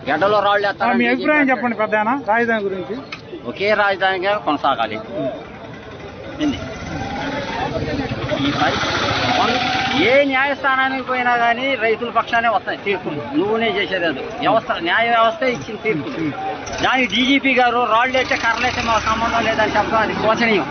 గడ్డలో రాళ్ళు ఆ, వేస్తారని మీ అభిప్రాయం DGP చెప్పండి పెద్ద రాజధాని గురించి ఒకే రాజధానిగా కొనసాగాలి ఏంది ఈ పరి కొన్- ఏ న్యాయస్థానానికి పోయినా కానీ రైతుల పక్షానే వస్తాయి తీర్పులు నువ్వునే చేసేది అది వ్యవస్థ న్యాయ వ్యవస్థ ఇచ్చిన తీర్పులు దానికి డీజీపీ గారు రాళ్ళు వేస్తే కర్రలు వేస్తే మాకు సంబంధం లేదని చెప్పడం అది శోచనీయం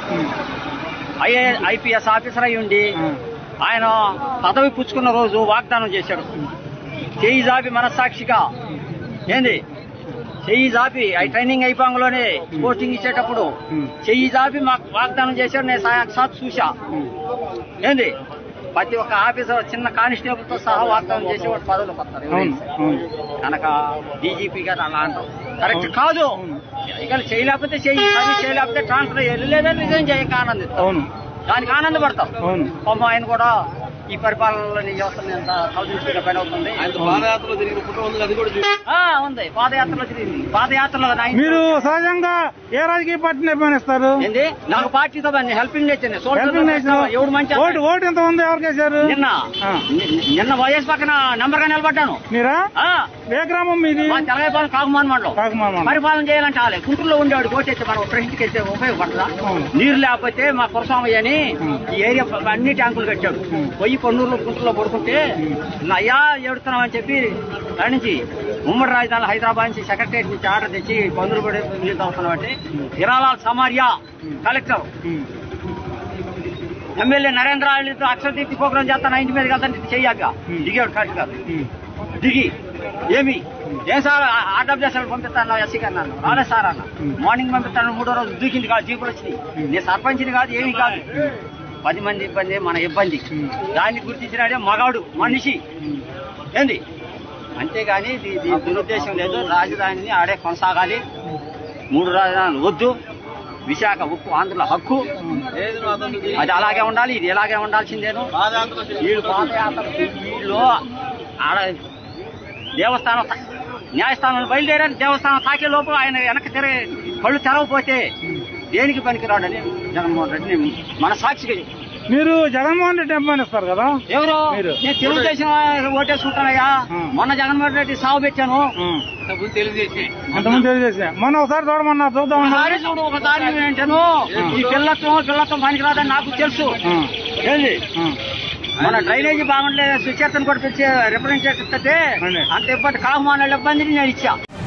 ఐఏ ఐపీఎస్ ఆఫీసర్ అయి ఉండి ఆయన పదవి పుచ్చుకున్న రోజు వాగ్దానం చేశాడు చేయి జాపి మనస్సాక్షిగా ఏంది చెయ్యి జాపి అవి ట్రైనింగ్ అయిపోగానే కోచింగ్ ఇచ్చేటప్పుడు చెయ్యి జాపి మాకు వాగ్దానం చేశాడు నేను సాక్షాత్ చూసా ఏంది ప్రతి ఒక్క ఆఫీసర్ చిన్న కానిస్టేబుల్ తో సహా వాగ్దానం చేసి వాడు పదవులకు వస్తారు అవును అవును కనుక డీజీపీ గారు అలా అంటాం కరెక్ట్ కాదు ఇక చేయలేకపోతే చెయ్యి సర్వీస్ చేయలేకపోతే ట్రాన్స్ఫర్ చేయాలి లేదా రిజైన్ చేయక ఆనందిస్తాం అవును దానికి ఆనందపడతాం అవును పాపం ఆయన కూడా ఈ పరిపాలనలో నీ వ్యవస్థను ఎంత సాధించుకునే పని అవుతుంది పాదయాత్రలో జరిగిన కుట్ర ఉంది అది కూడా చూసి ఆ, ఉంది పాదయాత్రలో తిరిగింది పాదయాత్రలో ఆయన- మీరు సహజంగా ఏ రాజకీయ పార్టీని అభిమానిస్తారు ఏంది నాకు పార్టీతో పని హెల్పింగ్ నేచర్ హెల్పింగ్ నేషన్ ఎవడు మంచి ఓటు ఓటు ఎంత ఉంది ఎవరికి వేశారు నిన్న ఆ. ని- నిన్న వైఎస్ పక్కన నెంబర్ గా నిలబడ్డాను మీరా ఆ, ఏ గ్రామం మీది మా తెలంగాణ కాకుమాన్ మండలం కాకుమామ పరిపాలన చేయాలంటే ఆలే గుంటూరులో ఉండేవాడు కోటేస్తే మనం ప్రెసిడెంట్కి వెళ్తే ఉపయోగపడదా అవును. నీరు లేకపోతే మా కురస్వామయ్య అని ఈ ఏరియా అన్ని ట్యాంకులు కట్టాడు పోయి కొన్నూరులో గుంటూరులో పడుకుంటే అయ్యా ఎడుతున్నామని చెప్పి దాని నుంచి ఉమ్మడి రాజధాని హైదరాబాద్ నుంచి సెక్రటరియట్ నుంచి ఆర్డర్ తెచ్చి పన్నులు కూడా నీళ్ళు తాగుతున్నాం అంటే హిరాలాల్ సమారియా కలెక్టర్ ఎమ్మెల్యే నరేంద్ర ఆళ్ళతో అక్షరదీప్తి ప్రోగ్రాం చేస్తాను ఇంటి మీద కదా చెయ్యాక దిగాడు కరెక్ట్ కాదు దిగి ఏమి ఏం సార్ ఆర్డబ్ల్యూఎస్ పంపిస్తాను ఎస్సీ గారు నన్ను రాలే సార్ అన్న మార్నింగ్ పంపిస్తాను మూడో రోజు దూకింది కాదు జీపులు వచ్చినాయి నేను సర్పంచ్ని కాదు ఏమీ కాదు పది మంది ఇబ్బంది మన ఇబ్బంది దాన్ని గుర్తించినాడే మగాడు మనిషి ఏంది అంతేగాని దీ- దీని దురుద్దేశం లేదు రాజధానిని ఆడే కొనసాగాలి మూడు రాజధానులు వద్దు విశాఖ ఉప్పు ఆంధ్రుల హక్కు లేదు నా తమ్ముడు. అది అలాగే ఉండాలి ఇది ఇలాగే ఉండాల్సిందేను పాదయాత్రలో జరిగిన వీళ్ళు పాదయాత్ర వీళ్ళు ఆడ దేవస్థానం తా- న్యాయస్థానం బయలుదేరారు దేవస్థానం తాకే లోపు ఆయన వెనక్కి తిరిగి కళ్ళు తెరవపోతే దేనికి పనికిరాడని జగన్మోహన్ రెడ్డిని మన సాక్షిగా చెప్పు. మీరు జగన్మోహన్ రెడ్డి అభిమానిస్తారు కదా ఎవరు మీరు. నేను తెలుగుదేశం ఓటేసుకుంటానయ్యా ఆ. మొన్న జగన్మోహన్ రెడ్డి సాగు పెట్టాను ఇంతకుముందు తెలియజేసి అంతకుముందు తెలియజేసా మొన్న ఒకసారి చూడమన్నారు చూద్దాం ఒకసారి చూడు ఒకసారి ఏంటను ఈ పిల్లత్వం పిల్లత్వం పనికిరాదని నాకు తెలుసు ఏంది మన డ్రైనేజీ బాగుండలేదు సుచేతను కూడా పిలిచి రిప్రజెంటేటివ్ ఇస్తే అవును. అంత ఇబ్బంది కాకుమాన ఇబ్బందిని నేను ఇచ్చా